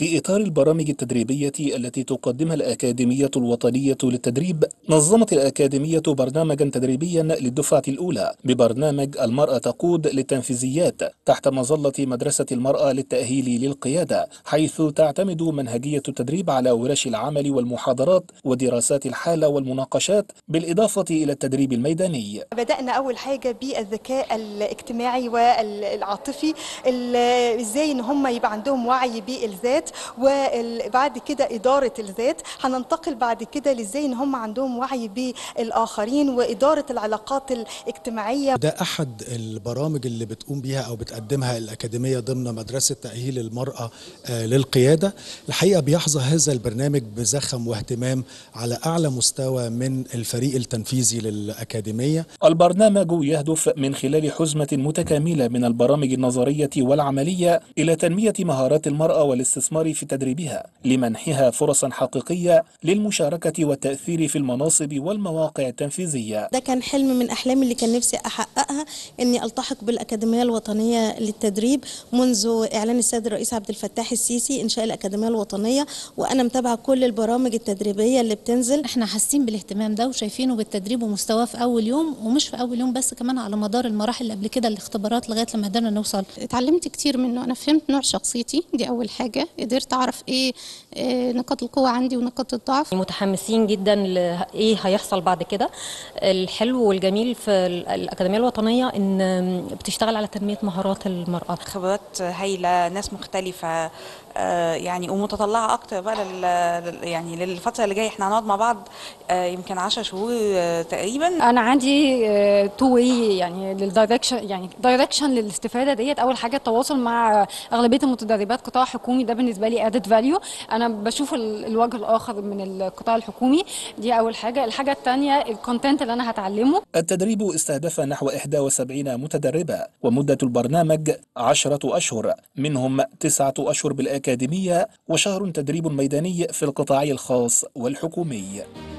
في إطار البرامج التدريبية التي تقدمها الأكاديمية الوطنية للتدريب نظمت الأكاديمية برنامجا تدريبيا للدفعة الأولى ببرنامج المرأة تقود للتنفيذيات تحت مظلة مدرسة المرأة للتأهيل للقيادة حيث تعتمد منهجية التدريب على ورش العمل والمحاضرات ودراسات الحالة والمناقشات بالإضافة إلى التدريب الميداني بدأنا أول حاجة بالذكاء الاجتماعي والعاطفي ال- إزاي إن هم يبقى عندهم وعي بالذات وبعد كده إدارة الذات هننتقل بعد كده لإزاي إن هم عندهم وعي بالآخرين وإدارة العلاقات الاجتماعية ده أحد البرامج اللي بتقوم بيها أو بتقدمها الأكاديمية ضمن مدرسة تأهيل المرأة آه، للقيادة الحقيقة بيحظى هذا البرنامج بزخم واهتمام على أعلى مستوى من الفريق التنفيذي للأكاديمية البرنامج يهدف من خلال حزمة متكاملة من البرامج النظرية والعملية إلى تنمية مهارات المرأة والاستثمار في تدريبها لمنحها فرصا حقيقية للمشاركة والتأثير في المناصب والمواقع التنفيذية ده كان حلم من احلامي اللي كان نفسي احققها اني التحق بالاكاديميه الوطنيه للتدريب منذ اعلان السيد الرئيس عبد الفتاح السيسي انشاء الاكاديميه الوطنيه وانا متابعه كل البرامج التدريبيه اللي بتنزل احنا حاسين بالاهتمام ده وشايفينه بالتدريب ومستواه في اول يوم ومش في اول يوم بس كمان على مدار المراحل اللي قبل كده الاختبارات لغايه لما قدرنا نوصل اتعلمت كتير منه انا فهمت نوع شخصيتي دي اول حاجه قدرت اعرف ايه آه، نقاط القوه عندي ونقاط الضعف متحمسين جدا لايه هيحصل بعد كده الحلو والجميل في ال- الاكاديميه الوطنيه ان بتشتغل على تنميه مهارات المراه خبرات هايله ناس مختلفه آه، يعني ومتطلعه اكتر بقى لل لل- يعني للفتره اللي جايه احنا هنقعد مع بعض آه، يمكن 10 شهور آه، تقريبا انا عندي تو واي يعني للدايركشن يعني دايركشن للاستفاده ديت اول حاجه التواصل مع اغلبيه المتدربات قطاع حكومي ده بالنسبه لي ادد فاليو انا بشوف ال- الوجه الاخر من القطاع الحكومي دي اول حاجه الحاجه الثانيه الكونتنت اللي انا هتعلمه التدريب استهدف نحو 71 متدربة ومدة البرنامج عشرة أشهر منهم تسعة أشهر بالأكاديمية وشهر تدريب ميداني في القطاع الخاص والحكومي